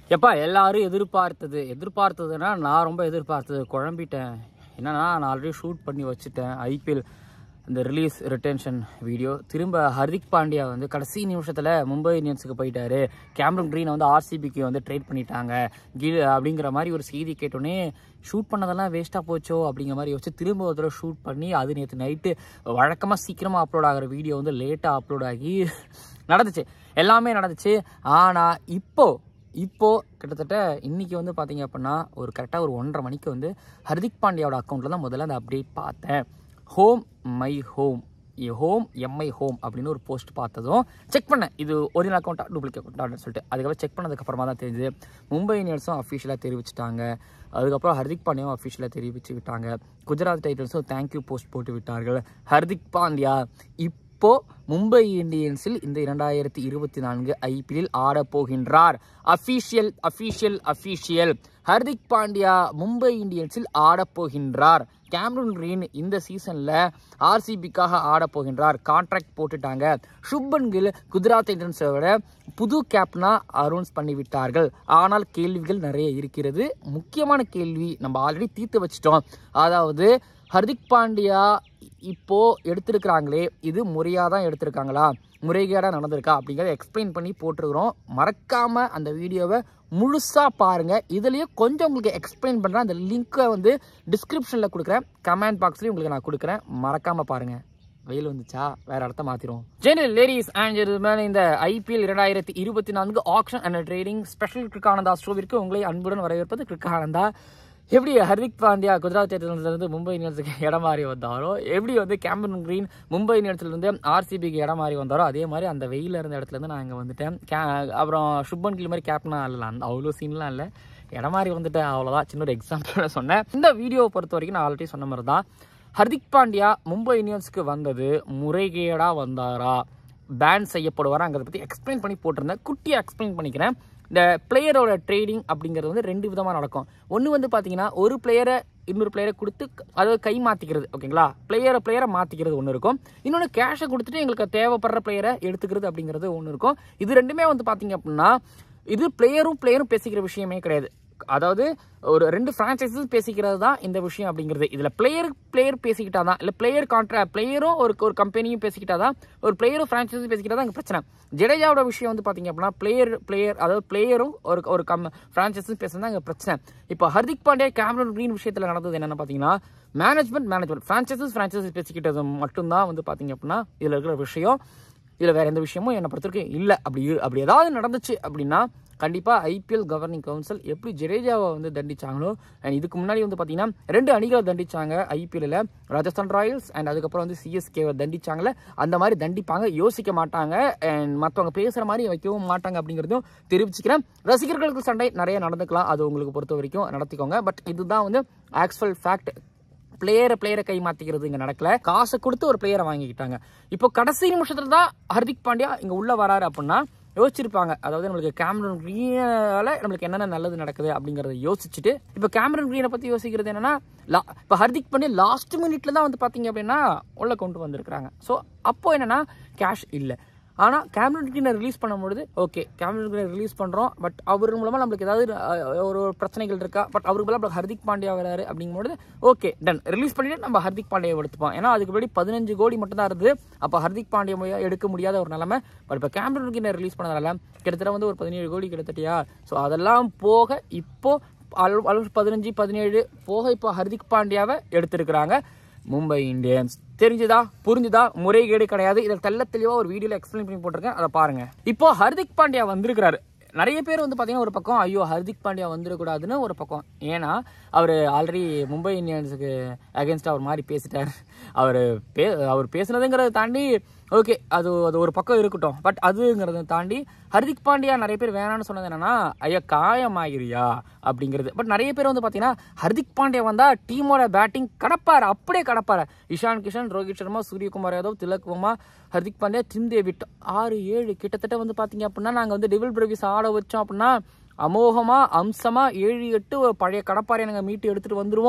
எப்பா எல்லாரும் எதிர்பார்த்தது எதிர்பார்த்ததுன்னா நான் ரொம்ப எதிர்பார்த்தது குழம்பிட்டேன் என்னன்னா நான் ஆல்ரெடி ஷூட் பண்ணி வச்சுட்டேன் ஐபிஎல் இந்த ரிலீஸ் ரிட்டென்ஷன் வீடியோ திரும்ப ஹர்திக் பாண்டியா வந்து கடைசி நிமிஷத்தில் மும்பை இந்தியன்ஸுக்கு போயிட்டாரு கேமரன் க்ரீனை வந்து ஆர்சிபிக்கு வந்து ட்ரேட் பண்ணிட்டாங்க கில் அப்படிங்கிற மாதிரி ஒரு செய்தி கேட்டோன்னே ஷூட் பண்ணதெல்லாம் வேஸ்ட்டாக போச்சோ அப்படிங்கிற மாதிரி யோசிச்சு திரும்ப ஒரு தடவை ஷூட் பண்ணி அது நேற்று நைட்டு வழக்கமாக சீக்கிரமாக அப்லோட் ஆகிற வீடியோ வந்து லேட்டாக அப்லோட் ஆகி நடந்துச்சு எல்லாமே நடந்துச்சு ஆனால் இப்போ இப்போ கிட்டத்தட்ட இன்னைக்கு வந்து பார்த்தீங்க அப்படின்னா ஒரு கரெக்டாக ஒரு ஒன்றரை மணிக்கு வந்து ஹர்திக் பாண்டியாவோட அக்கௌண்ட்டில் தான் முதல்ல அந்த அப்டேட் பார்த்தேன் home my home home MI home அப்படின்னு ஒரு போஸ்ட் பார்த்ததும் செக் பண்ணேன் இது ஒரிஜினல் அக்கௌண்ட்டா டூப்ளிகேட் அக்கௌண்ட்டான்னு சொல்லிட்டு அதுக்கப்புறம் செக் பண்ணதுக்கப்புறமா தான் தெரிஞ்சு மும்பை இந்தியன்ஸும் அஃபிஷியலாக தெரிவிச்சிட்டாங்க அதுக்கப்புறம் ஹர்திக் பாண்டியாவும் அஃபிஷியலாக தெரிவிச்சு விட்டாங்க குஜராத் டைட்டன்ஸும் தேங்க்யூ போஸ்ட் போட்டு விட்டார்கள் ஹர்திக் பாண்டியா இப்போ மும்பை இந்தியன்ஸில் இந்த இரண்டாயிரத்தி இருபத்தி நான்கு ஐபிஎல் ஆட போகின்றார் official official official Hardik Pandya Mumbai இந்தியன்ஸில் ஆட போகின்றார் கேம்ரூன் கிரீன் இந்த சீசன்ல ஆர்சிபிக்காக ஆட போகின்றார் கான்ட்ராக்ட் போட்டுட்டாங்க சுப்பன் கில் குஜராத் டைட்டன்ஸோட புது கேப்னா அனௌன்ஸ் பண்ணிவிட்டார்கள் ஆனால் கேள்விகள் நிறைய இருக்கிறது முக்கியமான கேள்வி நம்ம ஆல்ரெடி தீர்த்து வச்சிட்டோம் அதாவது ஹர்திக் பாண்டியா இப்போ எடுத்திருக்கிறாங்களே இது முறையாக தான் எடுத்திருக்காங்களா முறைகேடாக நடந்திருக்கா அப்படிங்கிறத எக்ஸ்பிளைன் பண்ணி போட்டிருக்கிறோம் மறக்காம அந்த வீடியோவை முழுசாக பாருங்க இதுலயே கொஞ்சம் உங்களுக்கு எக்ஸ்பிளைன் பண்ணுறேன் அந்த லிங்க்கை வந்து டிஸ்கிரிப்ஷனில் கொடுக்குறேன் கமெண்ட் பாக்ஸ்லேயும் உங்களுக்கு நான் கொடுக்குறேன் மறக்காம பாருங்க வெயில் வந்துச்சா வேற இடத்த மாத்திரும் ஜெனரல் லேடிஸ் அண்ட் ஜென்டில்மேன் இந்த ஐபிஎல் இரண்டாயிரத்தி இருபத்தி நான்கு ஆக்ஷன் அண்ட் ட்ரேடிங் ஸ்பெஷல் கிரிக்கானந்தா ஷோவிற்கு உங்களை அன்புடன் வரவேற்பது கிரிக்கானந்தா எப்படி ஹர்திக் பாண்டியா குஜராத் டைட்டன்ஸ்ல இருந்து மும்பை இந்தியன்ஸுக்கு இடம் மாறி வந்தாரோ எப்படி வந்து கேம்பன் கிரீன் மும்பை இந்தியன்ஸ்ல இருந்து ஆர்சிபிக்கு இடம் மாறி வந்தாரோ அதே மாதிரி அந்த வெயில இருந்த இடத்துல இருந்து நான் இங்க வந்துட்டேன் கே- அப்புறம் சுப்பன் கில் மாதிரி கேப்டனா இல்லை அந்த அவ்வளோ சீன்லாம் இல்லை இடம் மாறி வந்துட்டேன் அவ்வளோதான் சின்ன ஒரு எக்ஸாம்பிள் சொன்னேன் இந்த வீடியோவை பொறுத்த வரைக்கும் நான் ஆல்ரெடி சொன்ன மாதிரி தான் ஹர்திக் பாண்டியா மும்பை இந்தியன்ஸ்க்கு வந்தது முறைகேடா வந்தாரா பேன் செய்யப்படுவாராங்கிறத பற்றி எக்ஸ்பிளைன் பண்ணி போட்டிருந்தேன் குட்டியாக எக்ஸ்பிளைன் பண்ணிக்கிறேன் இந்த பிளேயரோட ட்ரேடிங் அப்படிங்கிறது வந்து ரெண்டு விதமாக நடக்கும் ஒன்று வந்து பார்த்தீங்கன்னா ஒரு பிளேயரை இன்னொரு பிளேயரை கொடுத்து அதாவது கை மாற்றிக்கிறது ஓகேங்களா பிளேயரை பிளேயரை மாற்றிக்கிறது ஒன்று இருக்கும் இன்னொன்று கேஷை கொடுத்துட்டு எங்களுக்கு தேவைப்படுற பிளேயரை எடுத்துக்கிறது அப்படிங்கிறது ஒன்று இருக்கும் இது ரெண்டுமே வந்து பார்த்தீங்க அப்படின்னா இது பிளேயரும் பிளேயரும் பேசிக்கிற விஷயமே கிடையாது அதாவது ஒரு ரெண்டு ஃப்ரான்ச்சைஸஸ் பேசிக்கிறது தான் இந்த விஷயம் அப்படிங்கிறது இதில் பிளேயர் பிளேயர் பேசிக்கிட்டா தான் இல்லை பிளேயர் கான்ட்ரா பிளேயரும் ஒரு ஒரு கம்பெனியும் பேசிக்கிட்டா தான் ஒரு பிளேயரும் ஃப்ரான்ச்சைஸும் பேசிக்கிட்டா தான் இங்கே பிரச்சனை ஜடேஜாவோட விஷயம் வந்து பார்த்தீங்க அப்படின்னா பிளேயர் பிளேயர் அதாவது பிளேயரும் ஒரு ஒரு கம் ஃப்ரான்ச்சைஸும் பேசுறது தான் இங்கே பிரச்சனை இப்போ ஹர்திக் பாண்டியா கேமரன் கிரீன் விஷயத்தில் நடந்தது என்னென்னு பார்த்தீங்கன்னா மேனேஜ்மெண்ட் மேனேஜ்மெண்ட் ஃப்ரான்ச்சைசஸ் ஃப்ரான்ச்சைசஸ் பேசிக்கிட்டது மட்டும்தான் வந்து பார்த்தீங்க அப்படின்னா இதில் இருக்கிற விஷயம் இதில் வேற எந்த விஷயமும் என்னை பொறுத்தவரைக்கும் இல்லை அப்படி இரு- அப்படி ஏதாவது நடந்துச்சு அப்படின்னா கண்டிப்பாக ஐபிஎல் கவர்னிங் கவுன்சில் எப்படி ஜடேஜாவை வந்து தண்டிச்சாங்களோ அண்ட் இதுக்கு முன்னாடி வந்து பார்த்தீங்கன்னா ரெண்டு அணிகளை தண்டிச்சாங்க ஐபிஎல்ல ராஜஸ்தான் ராயல்ஸ் அண்ட் அதுக்கப்புறம் வந்து சிஎஸ்கேவை தண்டிச்சாங்களே அந்த மாதிரி தண்டிப்பாங்க யோசிக்க மாட்டாங்க அண்ட் மற்றவங்க பேசுகிற மாதிரி வைக்கவும் மாட்டாங்க அப்படிங்கிறதையும் தெரிவிச்சுக்கிறேன் ரசிகர்களுக்கு சண்டை நிறைய நடந்துக்கலாம் அது உங்களுக்கு பொறுத்த வரைக்கும் நடத்திக்கோங்க பட் இதுதான் வந்து ஆக்சுவல் ஃபேக்ட் பிளேயரை பிளேயரை கை மாத்திக்கிறது இங்க நடக்கல காசை கொடுத்து ஒரு பிளேயரை வாங்கிக்கிட்டாங்க இப்போ கடைசி நிமிஷத்துல தான் ஹர்திக் பாண்டியா இங்க உள்ள வராரு அப்படின்னா யோசிச்சிருப்பாங்க அதாவது நம்மளுக்கு கேமரன் கிரீனால நம்மளுக்கு என்னென்ன நல்லது நடக்குது அப்படிங்கறத யோசிச்சுட்டு இப்போ கேமரன் கிரீனை பத்தி யோசிக்கிறது என்னன்னா லா- இப்போ ஹர்திக் பாண்டியா லாஸ்ட் மினிட்ல தான் வந்து பாத்தீங்க அப்படின்னா உள்ள கொண்டு வந்திருக்கிறாங்க ஸோ அப்போ என்னன்னா கேஷ் இல்லை ஆனால் கேமரன் கிரீனை ரிலீஸ் பண்ணும்பொழுது ஓகே கேமரன் கிரீனை ரிலீஸ் பண்ணுறோம் பட் அவர் மூலமாக நம்மளுக்கு ஏதாவது அஹ், ஒரு ஒரு பிரச்சனைகள் இருக்கா பட் அவருக்கு பதிலா நம்மளுக்கு ஹர்திக் பாண்டியா வராரு அப்படிங்கும்போது ஓகே டன் ரிலீஸ் பண்ணிட்டு நம்ம ஹர்திக் பாண்டியாவை எடுத்துப்போம் ஏன்னா அதுக்கு முன்னாடி பதினஞ்சு கோடி மட்டும் தான் இருந்தது அப்போ ஹர்திக் பாண்டியா மூலியா எடுக்க முடியாத ஒரு நிலைமை பட் இப்போ கேமரன் கிரீனை ரிலீஸ் பண்ணதால கிட்டத்தட்ட வந்து ஒரு பதினேழு கோடி கிட்டத்தட்டயா ஸோ அதெல்லாம் போக இப்போ ஆல்மோஸ்ட் பதினஞ்சு பதினேழு போக இப்போ ஹர்திக் பாண்டியாவை எடுத்திருக்கிறாங்க மும்பை இந்தியன்ஸ் தெரிஞ்சுதா புரிஞ்சுதா முறைகேடு கிடையாது இதில் தெள்ள தெளிவாக ஒரு வீடியோவில் எக்ஸ்பிளைன் பண்ணி போட்டிருக்கேன் அதை பாருங்க இப்போ ஹர்திக் பாண்டியா வந்திருக்கிறாரு நிறைய பேர் வந்து பார்த்தீங்கன்னா ஒரு பக்கம் ஐயோ ஹர்திக் பாண்டியா வந்துடக்கூடாதுன்னு ஒரு பக்கம் ஏன்னா அவர் ஆல்ரெடி மும்பை இந்தியன்ஸுக்கு அகேன்ஸ்டாக ஒரு மாதிரி பேசிட்டார் அவர் பே அவர் பேசுனதுங்கிறத தாண்டி ஓகே அது அது ஒரு பக்கம் இருக்கட்டும் பட் அதுங்கிறத தாண்டி ஹர்திக் பாண்டியா நிறைய பேர் வேணாம்னு சொன்னது என்னன்னா ஐயா காயமாகிறியா அப்படிங்கிறது பட் நிறைய பேர் வந்து பார்த்தீங்கன்னா ஹர்திக் பாண்டியா வந்தா டீமோட பேட்டிங் கடப்பாரு அப்படியே கடப்பாரு இஷான் கிஷன் ரோஹித் சர்மா சூரியகுமார் யாதவ் திலக் வர்மா ஹர்திக் பாண்டியா டிம் டேவிட் ஆறு ஏழு கிட்டத்தட்ட வந்து பார்த்தீங்க அப்படின்னா நாங்கள் வந்து டெவில் பிரவிஸ் ஆட வச்சோம் அப்படின்னா அமோகமா அம்சமா ஏழு எட்டு ஒரு பழைய கடப்பாரை நாங்கள் மீட்டு எடுத்துட்டு வந்துருவோம்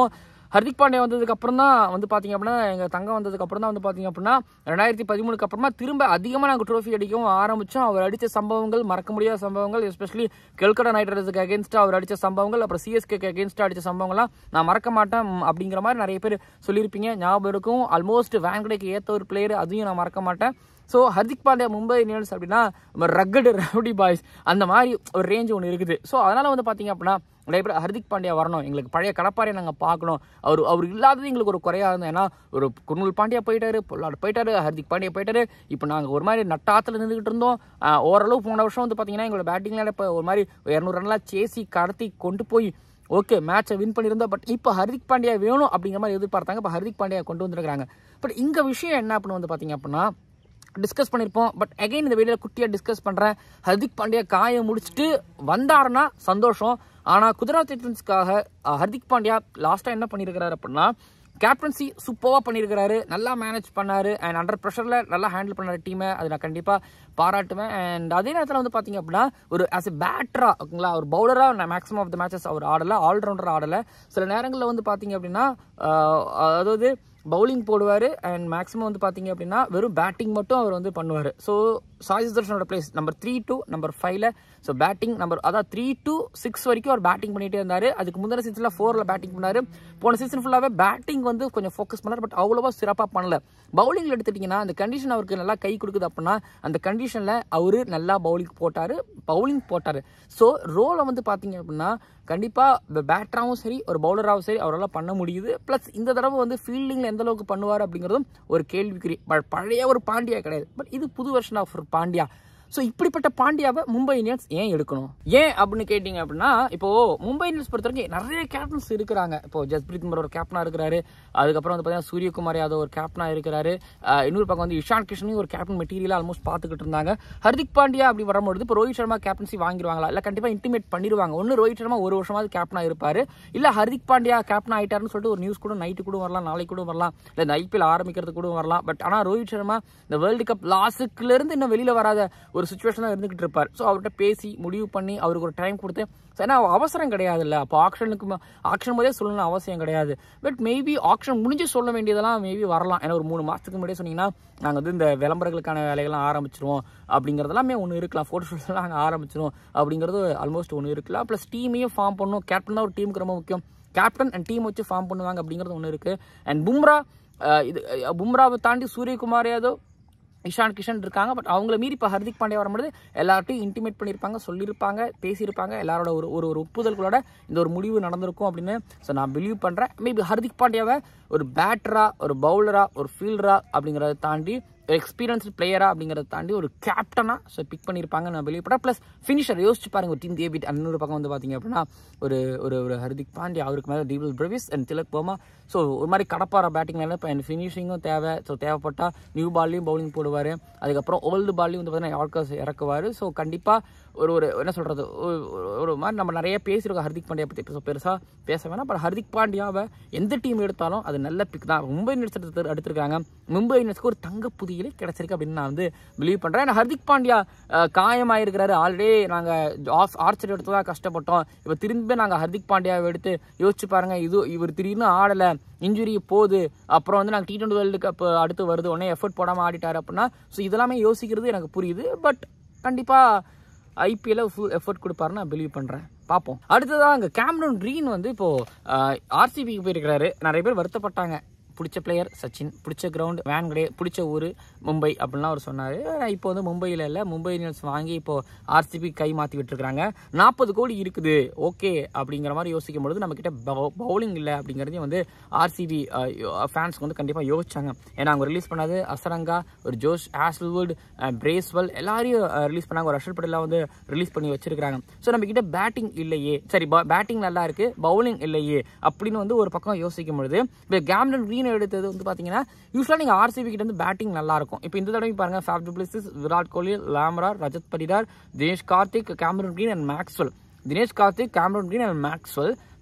ஹர்திக் பாண்டியா வந்ததுக்கு அப்புறம் தான் வந்து பார்த்தீங்க அப்படின்னா எங்கள் தங்கம் வந்ததுக்கு அப்புறம் தான் வந்து பார்த்தீங்க அப்படின்னா ரெண்டாயிரத்தி பதிமூணுக்கு அப்புறமா திரும்ப அதிகமாக நாங்கள் ட்ரோஃபி அடிக்கவும் ஆரம்பித்தோம் அவர் அடித்த சம்பவங்கள் மறக்க முடியாத சம்பவங்கள் எஸ்பெஷலி கல்கட்டா நைட் ரைடர்ஸுக்கு அகேன்ஸ்டாக அவர் அடித்த சம்பவங்கள் அப்புறம் சிஎஸ்கேக்கு அகேன்ஸ்டாக அடித்த சம்பவங்கள்லாம் நான் மறக்க மாட்டேன் ம், அப்படிங்கிற மாதிரி நிறைய பேர் சொல்லியிருப்பீங்க ஞாபகம் இருக்கும் ஆல்மோஸ்ட் வேங்கடைக்கு ஏற்ற ஒரு பிளேயர் அதையும் நான் மறக்க மாட்டேன் ஸோ ஹர்திக் பாண்டியா மும்பை இந்தியன்ஸ் அப்படின்னா நம்ம ரக்கடு ரவுடி பாய்ஸ் அந்த மாதிரி ஒரு ரேஞ்ச் ஒன்று இருக்குது ஸோ அதனால் வந்து பார்த்தீங்க அப்படின்னா நிறைய பேர் ஹர்திக் பாண்டியா வரணும் எங்களுக்கு பழைய கடப்பாரை நாங்கள் பார்க்கணும் அவர் அவர் இல்லாதது எங்களுக்கு ஒரு குறையாக இருந்தது ஏன்னா ஒரு குர்னூல் பாண்டியா போயிட்டாரு பொல்லாடு போயிட்டாரு ஹர்திக் பாண்டியா போயிட்டாரு இப்போ நாங்கள் ஒரு மாதிரி நட்டாத்தில் நின்றுக்கிட்டு இருந்தோம் ஆஹ் ஓரளவு போன வருஷம் வந்து பார்த்தீங்கன்னா எங்களோட பேட்டிங்ல இப்போ ஒரு மாதிரி இரநூறு ரன்லாம் சேசி கடத்தி கொண்டு போய் ஓகே மேட்சை வின் பண்ணியிருந்தோம் பட் இப்போ ஹர்திக் பாண்டியா வேணும் அப்படிங்கிற மாதிரி எதிர்பார்த்தாங்க இப்போ ஹர்திக் பாண்டியா கொண்டு வந்திருக்காங்க பட் இங்கே விஷயம் என்ன அப்படின்னு வந்து பார்த்தீங்க அப்படின்னா டிஸ்கஸ் பண்ணியிருப்போம் பட் அகைன் இந்த வீடியோவில் குட்டியாக டிஸ்கஸ் பண்ணுறேன் ஹர்திக் பாண்டியா காயம் முடிச்சுட்டு வந்தாருன்னா சந்தோஷம் ஆனால் குஜராத் டைட்டன்ஸ்க்காக அஹ், ஹர்திக் பாண்டியா லாஸ்ட்டாக என்ன பண்ணியிருக்கிறாரு அப்படின்னா கேப்டன்சி சூப்பராக பண்ணியிருக்கிறாரு நல்லா மேனேஜ் பண்ணாரு அண்ட் அண்டர் ப்ரெஷரில் நல்லா ஹேண்டில் பண்ணாரு டீமை அது நான் கண்டிப்பாக பாராட்டுவேன் அண்ட் அதே நேரத்தில் வந்து பார்த்தீங்க அப்படின்னா ஒரு ஆஸ் எ பேட்டரா ஓகேங்களா ஒரு பவுலராக நான் மேக்ஸிமம் ஆஃப் த மேட்சஸ் அவர் ஆடலை ஆல்ரவுண்டர் ஆடலை சில நேரங்களில் வந்து பார்த்தீங்க அப்படின்னா ஆஹ், அதாவது பவுலிங் போடுவார் அண்ட் மேக்ஸிமம் வந்து பார்த்தீங்க அப்படின்னா வெறும் பேட்டிங் மட்டும் அவர் வந்து பண்ணுவார் ஸோ சாய் சுதர்ஷனோட place number three to number ஃபைவ்ல ஸோ பேட்டிங் நம்பர் அதாவது த்ரீ டு சிக்ஸ் வரைக்கும் அவர் பேட்டிங் பண்ணிட்டே இருந்தார் அதுக்கு முந்தின சீசனில் ஃபோரில் பேட்டிங் பண்ணார் போன சீசன் ஃபுல்லாகவே பேட்டிங் வந்து கொஞ்சம் ஃபோக்கஸ் பண்ணார் பட் அவ்வளோவா சிறப்பாக பண்ணல பவுலிங்கில் எடுத்துட்டிங்கன்னா அந்த கண்டிஷன் அவருக்கு நல்லா கை கொடுக்குது அப்படின்னா அந்த கண்டிஷனில் அவர் நல்லா பவுலிங் போட்டார் பவுலிங் போட்டார் ஸோ ரோலை வந்து பார்த்தீங்க அப்படின்னா கண்டிப்பாக பேட்டராகவும் சரி ஒரு பவுலராகவும் சரி அவரால் பண்ண முடியுது ப்ளஸ் இந்த தடவை வந்து ஃபீல்டிங்கில் எந்த அளவுக்கு பண்ணுவார் அப்படிங்கிறதும் ஒரு கேள்விக்குறி பட் பழைய ஒரு பாண்டியா கிடையாது பட் இது புது வருஷன் ஆஃப் ஒரு பாண்டியா ஸோ இப்படிப்பட்ட பாண்டியாவை மும்பை இந்தியன்ஸ் ஏன் எடுக்கணும் ஏன் அப்படின்னு கேட்டிங்க அப்படின்னா இப்போ மும்பை இந்தியன்ஸ் பொறுத்த வரைக்கும் நிறைய கேப்டன்ஸ் இருக்கிறாங்க இப்போ ஜஸ்பிரீத் பும்ரா ஒரு கேப்டனாக இருக்கிறாரு அதுக்கப்புறம் வந்து பார்த்தீங்கன்னா சூரியகுமார் யாதவ் ஒரு கேப்டனாக இருக்கிறாரு ஆஹ் இன்னொரு பக்கம் வந்து இஷான் கிஷனையும் ஒரு கேப்டன் மெட்டீரியலாக ஆல்மோஸ்ட் பார்த்துக்கிட்டு இருந்தாங்க ஹர்திக் பாண்டியா அப்படி வரும்பொழுது இப்போ ரோஹித் சர்மா கேப்டன்சி வாங்கிடுவாங்களா இல்லை கண்டிப்பாக இன்டிமேட் பண்ணிடுவாங்க ஒன்று ரோஹித் சர்மா ஒரு வருஷமாவது கேப்டனாக இருப்பார் இல்லை ஹர்திக் பாண்டியா கேப்டன் ஆயிட்டாருன்னு சொல்லிட்டு ஒரு நியூஸ் கூட நைட்டு கூட வரலாம் நாளைக்கு கூட வரலாம் இல்லை இந்த ஐபிஎல் ஆரம்பிக்கிறது கூட வரலாம் பட் ஆனால் ரோஹித் சர்மா இந்த வேர்ல்டு கப் லாஸுக்குலேருந்து இன்னும் வெளியில் வராத ஒரு சுச்சுவேஷன் தான் இருந்துகிட்டு இருப்பார் ஸோ அவர்கிட்ட பேசி முடிவு பண்ணி அவருக்கு ஒரு டைம் கொடுத்து So, ஏன்னா அவசரம் கிடையாதுல்ல அப்போ ஆக்ஷனுக்கு ஆக்ஷன் போதே சொல்லணும் அவசியம் கிடையாது பட் மேபி ஆக்ஷன் முடிஞ்சு சொல்ல வேண்டியதெல்லாம் மேபி வரலாம் ஏன்னா ஒரு மூணு மாதத்துக்கு முன்னாடியே சொன்னீங்கன்னா நாங்கள் வந்து இந்த விளம்பரங்களுக்கான வேலைகள்லாம் ஆரம்பிச்சிருவோம் அப்படிங்கிறதெல்லாமே ஒன்று இருக்கலாம் ஃபோட்டோ ஷூட்ஸ்லாம் நாங்கள் ஆரம்பிச்சிருவோம் அப்படிங்கிறது ஆல்மோஸ்ட் ஒன்று இருக்கலாம் ப்ளஸ் டீமையும் ஃபார்ம் பண்ணணும் கேப்டன் தான் ஒரு டீமுக்கு ரொம்ப முக்கியம் கேப்டன் அண்ட் டீம் வச்சு ஃபார்ம் பண்ணுவாங்க அப்படிங்கிறது ஒன்று இருக்குது அண்ட் பும்ரா அஹ், இது அஹ், பும்ராவை தாண்டி சூரியகுமார் யாதவ் இஷான் கிஷன் இருக்காங்க பட் அவங்கள மீறி இப்போ ஹர்திக் பாண்டியா வரும்போது எல்லார்ட்டையும் இன்டிமேட் பண்ணியிருப்பாங்க சொல்லியிருப்பாங்க பேசியிருப்பாங்க எல்லாரோட ஒரு ஒரு ஒரு ஒப்புதல்களோட இந்த ஒரு முடிவு நடந்திருக்கும் அப்படின்னு ஸோ நான் பிலீவ் பண்ணுறேன் மேபி ஹர்திக் பாண்டியாவை ஒரு பேட்டரா ஒரு பவுலரா ஒரு ஃபீல்டரா அப்படிங்கிறத தாண்டி ஒரு எக்ஸ்பீரியன்ஸ்டு பிளேயரா அப்படிங்கிறத தாண்டி ஒரு கேப்டனா ஸோ பிக் பண்ணியிருப்பாங்க நான் பிலீவ் பண்ணுறேன் ப்ளஸ் ஃபினிஷர் யோசிச்சு பாருங்க ஒரு டீம் டேவிட் இன்னொரு பக்கம் வந்து பார்த்தீங்க அப்படின்னா ஒரு ஒரு ஒரு ஹர்திக் பாண்டியா அவருக்கு மேலே டீபிள் பிரவிஸ் அண்ட் திலக் போமா ஸோ ஒரு மாதிரி கடப்பார பேட்டிங் இப்போ அண்ட் ஃபினிஷிங்கும் தேவை ஸோ தேவைப்பட்டால் நியூ பால்லையும் பவுலிங் போடுவார் அதுக்கப்புறம் ஓல்டு பால்லையும் வந்து பார்த்தீங்கன்னா யார்கர்ஸ் இறக்குவார் ஸோ கண்டிப்பாக ஒரு ஒரு என்ன சொல்கிறது ஒரு மாதிரி நம்ம நிறைய பேசியிருக்கோம் ஹர்திக் பாண்டியா பற்றி இப்போ பெருசாக பேச வேணாம் பட் ஹர்திக் பாண்டியாவை எந்த டீம் எடுத்தாலும் அது நல்ல பிக் தான் மும்பை இந்தியன்ஸ் எடுத்து எடுத்திருக்காங்க மும்பை இந்தியன்ஸ்க்கு ஒரு தங்க புதியிலே கிடச்சிருக்கு அப்படின்னு நான் வந்து பிலீவ் பண்ணுறேன் ஹர்திக் பாண்டியா அஹ், காயமாயிருக்கிறாரு ஆல்ரெடி நாங்கள் ஆஃப் ஆர்ச்சர் எடுத்து தான் கஷ்டப்பட்டோம் இப்போ திரும்பி நாங்கள் ஹர்திக் பாண்டியாவை எடுத்து யோசிச்சு பாருங்க இது இவர் திடீர்னு ஆடலை இன்ஜுரி போகுது அப்புறம் வந்து நாங்கள் டி டுவெண்ட்டி வேர்ல்டு கப் அடுத்து வருது உடனே எஃபர்ட் போடாமல் ஆடிட்டாரு அப்படின்னா ஸோ இதெல்லாமே யோசிக்கிறது எனக்கு புரியுது பட் கண்டிப்பாக ஐபிஎல்ல ஃபுல் எஃபர்ட் கொடுப்பாருன்னு நான் பிலீவ் பண்ணுறேன் பார்ப்போம் அடுத்ததாக அங்கே கேம்ரன் க்ரீன் வந்து இப்போது ஆர்சிபிக்கு போயிருக்கிறாரு நிறைய பேர் வருத்தப்பட்டாங்க பிடிச்ச பிளேயர் சச்சின் பிடிச்ச கிரவுண்ட் வேன்கடே பிடிச்ச ஊர் மும்பை அப்படின்லாம் அவர் சொன்னார் இப்போ வந்து மும்பையில் இல்லை மும்பை இந்தியன்ஸ் வாங்கி இப்போ ஆர்சிபி கை மாற்றி விட்டுருக்காங்க நாற்பது கோடி இருக்குது ஓகே அப்படிங்கிற மாதிரி யோசிக்கும் பொழுது நம்மக்கிட்ட பவுலிங் இல்லை அப்படிங்கிறதையும் வந்து ஆர்சிபி ஃபேன்ஸ்க்கு வந்து கண்டிப்பாக யோசிச்சாங்க ஏன்னா அவங்க ரிலீஸ் பண்ணது அசரங்கா ஒரு ஜோஷ் ஆஸ்ல்வுட் பிரேஸ்வெல் எல்லாரையும் ரிலீஸ் பண்ணாங்க ஒரு அஷர் பட்டேலாம் வந்து ரிலீஸ் பண்ணி வச்சிருக்காங்க ஸோ நம்ம கிட்ட பேட்டிங் இல்லையே சரி பேட்டிங் நல்லா இருக்கு பவுலிங் இல்லையே அப்படின்னு வந்து ஒரு பக்கம் யோசிக்கும் பொழுது இப்போ கேம்டன் க்ரீன் எடுத்தது வந்து பார்த்தீங்கன்னா யூஸ்வலாக நீங்கள் ஆர்சிபி கிட்ட வந்து பேட்டிங் நல்லா இருக்கும் இப்போ இந்த தடவை பாருங்க Faf du Plessis Virat Kohli Lomror Rajat Patidar Dinesh Karthik Cameron Green and Maxwell Dinesh Karthik Cameron Green and Maxwell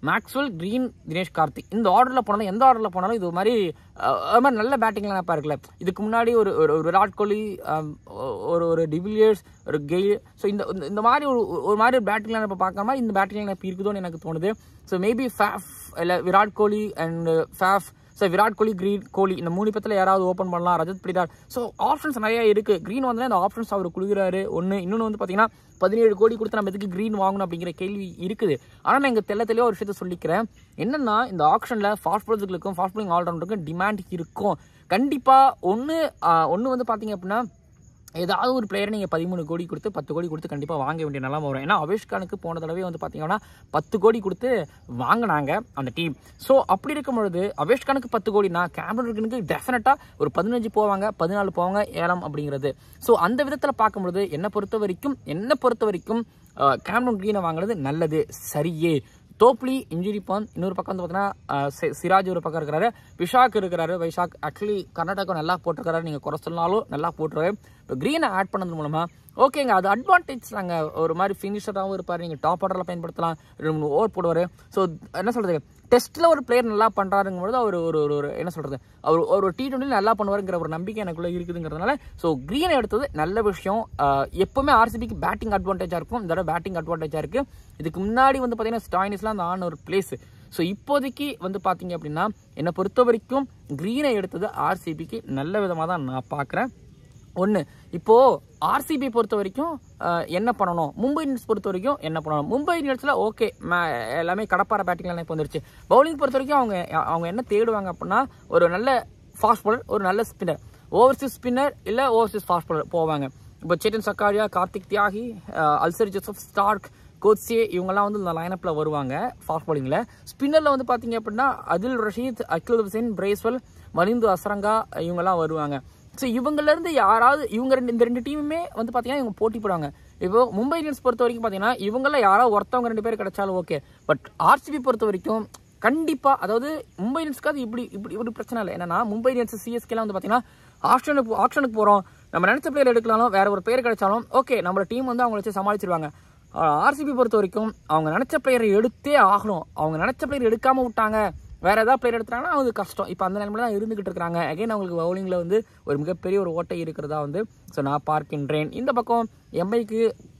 Maxwell Green Dinesh Karthik இந்த ஆர்டரில் போனாலும் எந்த ஆர்டரில் போனாலும் இது ஒரு மாதிரி அஹ், ஒரு மாதிரி நல்ல பேட்டிங் லைனப்பாக இருக்குல்ல இதுக்கு முன்னாடி ஒரு ஒரு ஒரு விராட் கோலி அஹ், ஒரு ஒரு டிவிலியர்ஸ் ஒரு கெயில் ஸோ இந்த இந்த- இந்த மாதிரி ஒரு ஒரு மாதிரி ஒரு பேட்டிங் லைனப்பை பார்க்குற மாதிரி இந்த பேட்டிங் லைனப் இருக்குதோன்னு எனக்கு தோணுது ஸோ மேபி ஃபேஃப் இல்லை Virat Kohli and Faf so Virat Kohli Green Kohli இந்த மூணு பத்தில் யாராவது ஓப்பன் பண்ணலாம் ரஜத் பிரிதார் ஸோ ஆப்ஷன்ஸ் நிறைய இருக்கு க்ரீன் வந்து அந்த ஆப்ஷன்ஸ் அவர் கொடுக்குறாரு ஒன்று இன்னொன்று வந்து பார்த்தீங்கன்னா பதினேழு கோடி கொடுத்து நம்ம எதுக்கு க்ரீன் வாங்கணும் அப்படிங்கிற கேள்வி இருக்குது ஆனால் நான் இங்கே தெல்ல தெளிவாக ஒரு விஷயத்த சொல்லிக்கிறேன் என்னன்னா இந்த ஆப்ஷனில் ஃபாஸ்ட் பாலர்களுக்கும் ஃபாஸ்ட் பாலிங் ஆல்ரவுண்டருக்கும் டிமாண்ட் இருக்கும் கண்டிப்பாக ஒன்று ஒன்று வந்து பார்த்தீங்க அப்படின்னா ஏதாவது ஒரு பிளேயரை நீங்கள் பதிமூணு கோடி கொடுத்து பத்து கோடி கொடுத்து கண்டிப்பாக வாங்க வேண்டிய நிலைமை வரும் ஏன்னா அவேஷ் கானுக்கு போன தடவை வந்து பார்த்தீங்கன்னா பத்து கோடி கொடுத்து வாங்கினாங்க அந்த டீம் ஸோ அப்படி இருக்கும் பொழுது அவேஷ் கானுக்கு பத்து கோடினா கேமரனுக்கு டெஃபினட்டாக ஒரு பதினஞ்சு போவாங்க பதினாலு போவாங்க ஏலம் அப்படிங்கிறது ஸோ அந்த விதத்தில் பார்க்கும்பொழுது என்னை பொறுத்த வரைக்கும் என்னை பொறுத்த வரைக்கும் கேமரன் க்ரீனை வாங்குறது நல்லது சரியே தோப்லி இன்ஜுரி பான் இன்னொரு பக்கம் வந்து பார்த்தீங்கன்னா சி- சிராஜ் ஒரு பக்கம் இருக்கிறாரு விஷாக் இருக்கிறாரு வைஷாக் ஆக்சுவலி கர்நாடகா நல்லா போட்டிருக்காரு நீங்கள் குறை சொன்னாலும் நல்லா போட்டுருவாரு இப்போ க்ரீனை ஆட் பண்ணது மூலமா ஓகேங்க அது அட்வான்டேஜ் நாங்கள் ஒரு மாதிரி ஃபினிஷராகவும் இருப்பார் நீங்கள் டாப் ஆர்டரில் பயன்படுத்தலாம் ரெண்டு மூணு ஓவர் போடுவார் ஸோ என்ன சொல்கிறது டெஸ்ட்டில் ஒரு பிளேயர் நல்லா பண்ணுறாருங்கும்போது அவர் ஒரு ஒரு ஒரு என்ன சொல்கிறது அவர் ஒரு டி டுவெண்ட்டி நல்லா பண்ணுவாருங்கிற ஒரு நம்பிக்கை எனக்குள்ளே இருக்குதுங்கிறதுனால ஸோ க்ரீனை எடுத்தது நல்ல விஷயம் ஆஹ் எப்பவுமே ஆர்சிபிக்கு பேட்டிங் அட்வான்டேஜாக இருக்கும் இந்த தடவை பேட்டிங் அட்வான்டேஜாக இருக்குது இதுக்கு முன்னாடி வந்து பார்த்தீங்கன்னா ஸ்டாயினிஸ்லாம் அந்த ஆன ஒரு பிளேஸ் ஸோ இப்போதைக்கு வந்து பார்த்தீங்க அப்படின்னா என்னை பொறுத்த வரைக்கும் க்ரீனை எடுத்தது ஆர்சிபிக்கு நல்ல விதமாக தான் நான் பார்க்குறேன் ஒன்று இப்போது ஆர்சிபி பொறுத்த வரைக்கும் அஹ், என்ன பண்ணணும் மும்பை இந்தியன்ஸ் பொறுத்த வரைக்கும் என்ன பண்ணணும் மும்பை இந்தியன்ஸில் ஓகே எல்லாமே கடப்பார பேட்டிங்லாம் இப்போ வந்துருச்சு பவுலிங் பொறுத்த வரைக்கும் அவங்க அவங்க என்ன தேடுவாங்க அப்படின்னா ஒரு நல்ல ஃபாஸ்ட் bowler ஒரு நல்ல ஸ்பின்னர் ஓவர்சீஸ் ஸ்பின்னர் இல்லை ஓவர்சீஸ் ஃபாஸ்ட் bowler போவாங்க இப்போ சேட்டன் சக்காரியா கார்த்திக் தியாகி அஹ், அல்சர் ஜோசப் ஸ்டார்க் கோட்ஸே இவங்கெல்லாம் வந்து இந்த லைனப்பில் வருவாங்க ஃபாஸ்ட் bowlingல ஸ்பின்னரில் வந்து பார்த்தீங்க அப்படின்னா அதில் Rashid Akeal Hosein Bracewell Wanindu Hasaranga இவங்கெல்லாம் வருவாங்க ஸோ இவங்கலேருந்து யாராவது இவங்க ரெண்டு இந்த ரெண்டு டீமுமே வந்து பார்த்தீங்கன்னா இவங்க போட்டி போடுவாங்க இப்போ மும்பை இந்தியன்ஸ் பொறுத்த வரைக்கும் பார்த்தீங்கன்னா இவங்கள யாராவது ஒருத்தவங்க ரெண்டு பேர் கிடைச்சாலும் ஓகே பட் ஆர்சிபி பொறுத்த வரைக்கும் கண்டிப்பாக அதாவது மும்பை இந்தியன்ஸ்க்கு அது இப்படி இப்படி ஒரு பிரச்சனை இல்லை என்னன்னா மும்பை இந்தியன்ஸ் சிஎஸ்கேலாம் வந்து பார்த்தீங்கன்னா ஆப்ஷனுக்கு ஆப்ஷனுக்கு போகிறோம் நம்ம நினச்ச பிளேயர் எடுக்கலாலும் வேற ஒரு பேர் கிடைச்சாலும் ஓகே நம்மளோட டீம் வந்து அவங்கள வச்சு சமாளிச்சிருவாங்க ஆர்சிபி பொறுத்த வரைக்கும் அவங்க நினச்ச பிளேயரை எடுத்தே ஆகணும் அவங்க நினச்ச பிளேயர் எடுக்காம விட்டாங்க வேற ஏதாவது பிளேயர் எடுத்தாங்கன்னா அது கஷ்டம் இப்போ அந்த நிலைமையில தான் இருந்துகிட்டு இருக்காங்க அகைன் அவங்களுக்கு பவுலிங்கில் வந்து ஒரு மிகப்பெரிய ஒரு ஓட்டை இருக்கிறதா வந்து ஸோ நான் பார்க்கின்றேன் இந்த பக்கம் எம்ஐக்கு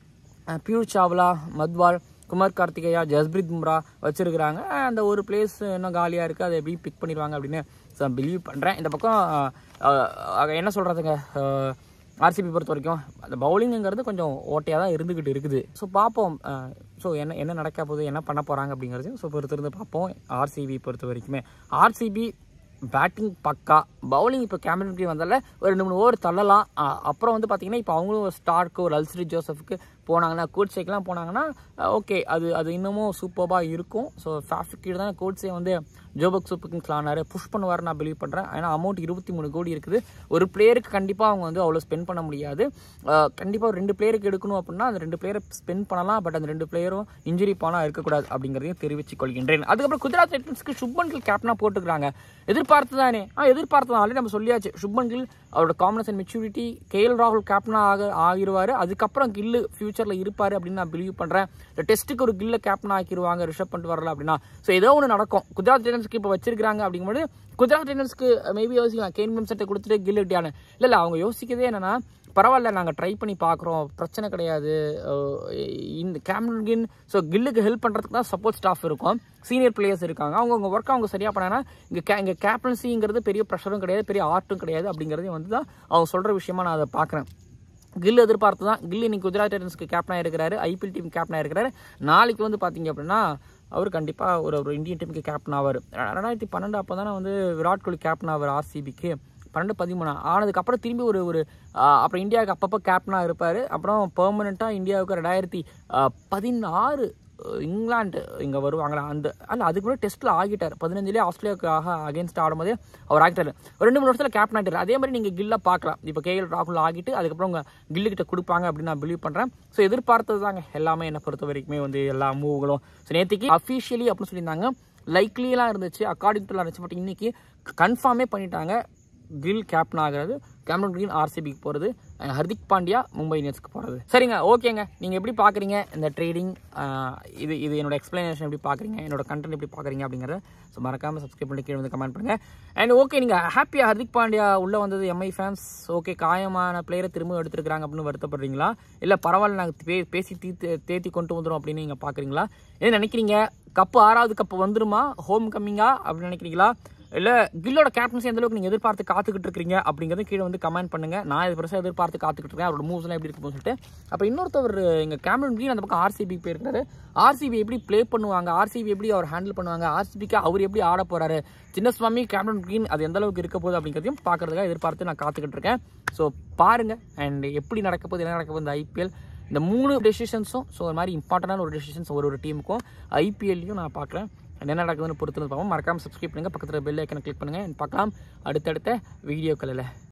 பியூர் சாவ்லா மத்வால் குமார் கார்த்திகேயா ஜஸ்பிரித் பும்ரா வச்சிருக்கிறாங்க அந்த ஒரு பிளேஸ் இன்னும் காலியாக இருக்குது அதை எப்படி பிக் பண்ணிடுவாங்க அப்படின்னு ஸோ பிலீவ் பண்ணுறேன் இந்த பக்கம் அஹ், அஹ், என்ன சொல்கிறதுங்க ஆர்சிபி பொறுத்த வரைக்கும் அந்த பவுலிங்குங்கிறது கொஞ்சம் ஓட்டையாக தான் இருந்துக்கிட்டு இருக்குது ஸோ பார்ப்போம் ஸோ என்ன என்ன நடக்க போகுது என்ன பண்ண போகிறாங்க அப்படிங்கிறது ஸோ பொறுத்திருந்து பார்ப்போம் ஆர்சிபி பொறுத்த வரைக்குமே ஆர்சிபி பேட்டிங் பக்கா பவுலிங் இப்போ கேமரன் வந்தால ஒரு ரெண்டு மூணு ஓவர் தள்ளலாம் அஹ் அப்புறம் வந்து பார்த்தீங்கன்னா இப்போ அவங்களும் ஒரு ஸ்டார்க்கு ஒரு அல்ஸ்ரி ஜோசஃப்க்கு போனாங்கன்னா கோட்ஸேக்கெலாம் போனாங்கன்னா ஓகே அது அது இன்னமும் சூப்பராக இருக்கும் ஸோ ஃபேஃபிக் கீழே தான் கோட்ஸே வந்து ஜோபக் சூப்புக்கு கிளானாரு புஷ் பண்ணுவார் நான் பிலீவ் பண்ணுறேன் ஏன்னா அமௌண்ட் இருபத்தி மூணு கோடி இருக்குது ஒரு பிளேயருக்கு கண்டிப்பாக அவங்க வந்து அவ்வளோ ஸ்பெண்ட் பண்ண முடியாது கண்டிப்பாக ஒரு ரெண்டு பிளேயருக்கு எடுக்கணும் அப்படின்னா அந்த ரெண்டு பிளேயரை ஸ்பெண்ட் பண்ணலாம் பட் அந்த ரெண்டு பிளேயரும் இன்ஜுரி பானாக இருக்கக்கூடாது அப்படிங்கிறதையும் தெரிவித்துக் கொள்கின்றேன் அதுக்கப்புறம் குஜராத் டைட்டன்ஸ்க்கு சுப்மன் கில் கேப்டனாக போட்டுக்கிறாங்க எதிர்பார்த்து தானே ஆ எதிர்பார்த்து தான் ஆல்ரெடி நம்ம சொல்லியாச்சு சுப்மன் கில் அவரோட காமனஸ் அண்ட் மெச்சூரிட்டி கேஎல் ராகுல் கேப்டனாக ஆக ஆகிருவார் அதுக்கப்புறம் கில்லு ஃபியூச்சரில் இருப்பார் அப்படின்னு நான் பிலீவ் பண்ணுறேன் இந்த டெஸ்ட்டுக்கு ஒரு கில்ல கேப்டன் ஆக்கிடுவாங்க ரிஷப் பண்ணிட்டு வரல அப்படின்னா ஸோ ஏதோ ஒன்று நடக்கும் குஜராத் டைட்டன்ஸ்க்கு இப்போ வச்சிருக்காங்க அப்படிங்கும்போது குஜராத் டைட்டன்ஸ்க்கு மேபி யோசிக்கலாம் கேன் செட்டை கொடுத்துட்டு கில் எப்படியான இல்லை இல்லை அவங்க யோசிக்கிறதே என்னன்னா பரவாயில்ல நாங்கள் ட்ரை பண்ணி பார்க்குறோம் பிரச்சனை கிடையாது அஹ் இந்த கேமரன் கின் ஸோ கில்லுக்கு ஹெல்ப் பண்ணுறதுக்கு தான் சப்போர்ட் ஸ்டாஃப் இருக்கும் சீனியர் பிளேயர்ஸ் இருக்காங்க அவங்க அவங்க ஒர்க் அவங்க சரியாக பண்ணாங்கன்னா இங்கே கே இங்கே கேப்டன்சிங்கிறது பெரிய ப்ரெஷரும் கிடையாது பெரிய ஆர்ட்டும் கிடையாது அப்படிங்கிறதையும் வந்து தான் அவங்க சொல்கிற விஷயமா நான் அதை பார்க்குறேன் கில் எதிர்பார்த்து தான் கில் இன்னைக்கு குஜராத் டைட்டன்ஸ்க்கு கேப்டனாக இருக்கிறாரு ஐபிஎல் டீம் கேப்டனாக இருக்கிறாரு நாளைக்கு வந்து பார்த்தீங்க அப்படின்னா அவர் கண்டிப்பாக ஒரு ஒரு இந்தியன் டீமுக்கு கேப்டன் ஆவார் ரெண்டாயிரத்தி பன்னெண்டு அப்போ தானே வந்து விராட் கோலி கேப்டன் ஆவார் ஆர்சிபிக்கு பன்னெண்டு பதிமூணு ஆனதுக்கப்புறம் திரும்பி ஒரு ஒரு ஆஹ், அப்புறம் இந்தியாவுக்கு அப்பப்போ கேப்டனாக இருப்பார் அப்புறம் பெர்மனெண்ட்டாக இந்தியாவுக்கு ரெண்டாயிரத்தி ஆஹ், பதினாறு அஹ், இங்கிலாந்து இங்கே வருவாங்களா அந்த அல்ல அதுக்கு முன்னாடி டெஸ்ட்டில் ஆகிட்டார் பதினஞ்சுலேயே ஆஸ்திரேலியாவுக்காக அகேன்ஸ்ட் ஆடும்போதே அவர் ஆகிட்டார் ஒரு ரெண்டு மூணு வருஷத்தில் கேப்டன் ஆகிட்டார் அதே மாதிரி நீங்கள் கில்ல பார்க்கலாம் இப்போ கேஎல் ராகுல் ஆகிட்டு அதுக்கப்புறம் உங்கள் கில்லு கிட்ட கொடுப்பாங்க அப்படின்னு நான் பிலீவ் பண்ணுறேன் ஸோ எதிர்பார்த்தது தாங்க எல்லாமே என்னை பொறுத்த வரைக்குமே வந்து எல்லா மூவ்களும் ஸோ நேற்றுக்கு அஃபிஷியலி அப்படின்னு சொல்லியிருந்தாங்க லைக்லியெலாம் இருந்துச்சு அக்கார்டிங் டு இருந்துச்சு பட் இன்னைக்கு கன்ஃபார்மே பண்ணிட்டாங்க கில் கேப்டன் ஆகிறது கேமரன் கிரீன் ஆர்சிபிக்கு போகிறது அண்ட் ஹர்திக் பாண்டியா மும்பை இந்தியன்ஸ்க்கு போகிறது சரிங்க ஓகேங்க நீங்கள் எப்படி பார்க்குறீங்க இந்த ட்ரேடிங் இது இது என்னோட எக்ஸ்ப்ளனேஷன் எப்படி பார்க்குறீங்க என்னோட கண்டென்ட் எப்படி பார்க்குறீங்க அப்படிங்கிறத ஸோ மறக்காமல் சப்ஸ்கிரைப் பண்ணி கீழே வந்து கமெண்ட் பண்ணுங்கள் அண்ட் ஓகே நீங்கள் ஹாப்பியாக ஹர்திக் பாண்டியா உள்ளே வந்தது எம்ஐ ஃபேன்ஸ் ஓகே காயமான பிளேயரை திரும்ப எடுத்துருக்காங்க அப்படின்னு வருத்தப்படுறீங்களா இல்லை பரவாயில்ல நாங்கள் பே பேசி தீத்து தேத்தி கொண்டு வந்துடும் அப்படின்னு நீங்கள் பார்க்குறீங்களா என்ன நினைக்கிறீங்க கப்பு ஆறாவது கப்பு வந்துருமா ஹோம் கம்மிங்கா அப்படின்னு நினைக்கிறீங்களா இல்லை கில்லோட கேப்டன்சி எந்த அளவுக்கு நீங்கள் எதிர்பார்த்து காத்துக்கிட்டு இருக்கீங்க அப்படிங்கிறத கீழே வந்து கமெண்ட் பண்ணுங்க நான் இது பெருசாக எதிர்பார்த்து காத்துக்கிட்டு இருக்கேன் அவரோட மூவ்ஸ்லாம் எப்படி இருக்கும்னு சொல்லிட்டு அப்போ இன்னொருத்தவர் இங்கே கேமரன் கிரீன் அந்த பக்கம் ஆர்சிபி போயிருக்காரு ஆர்சிபி எப்படி ப்ளே பண்ணுவாங்க ஆர்சிபி எப்படி அவர் ஹேண்டில் பண்ணுவாங்க ஆர்சிபிக்கு அவர் எப்படி ஆட போறாரு சின்னசுவாமி கேமரன் கிரீன் அது எந்த அளவுக்கு இருக்க போகுது அப்படிங்கிறதையும் பார்க்கறதுக்காக எதிர்பார்த்து நான் காத்துக்கிட்டு இருக்கேன் ஸோ பாருங்க அண்ட் எப்படி நடக்க போகுது என்ன நடக்க போகுது இந்த ஐபிஎல் இந்த மூணு டெசிஷன்ஸும் ஸோ ஒரு மாதிரி இம்பார்ட்டண்டான ஒரு டெசிஷன்ஸ் ஒரு ஒரு டீமுக்கும் ஐபிஎல்லையும் நான் பார்க்குறேன் என்ன நடக்குதுன்னு பொறுத்து பார்ப்போம் மறக்காமல் சப்ஸ்கிரைப் பண்ணுங்கள் பக்கத்தில் பெல் ஐக்கனை கிளிக் பண்ணுங்கள் பார்க்கலாம் அடுத்தடுத்த வீடியோக்களில்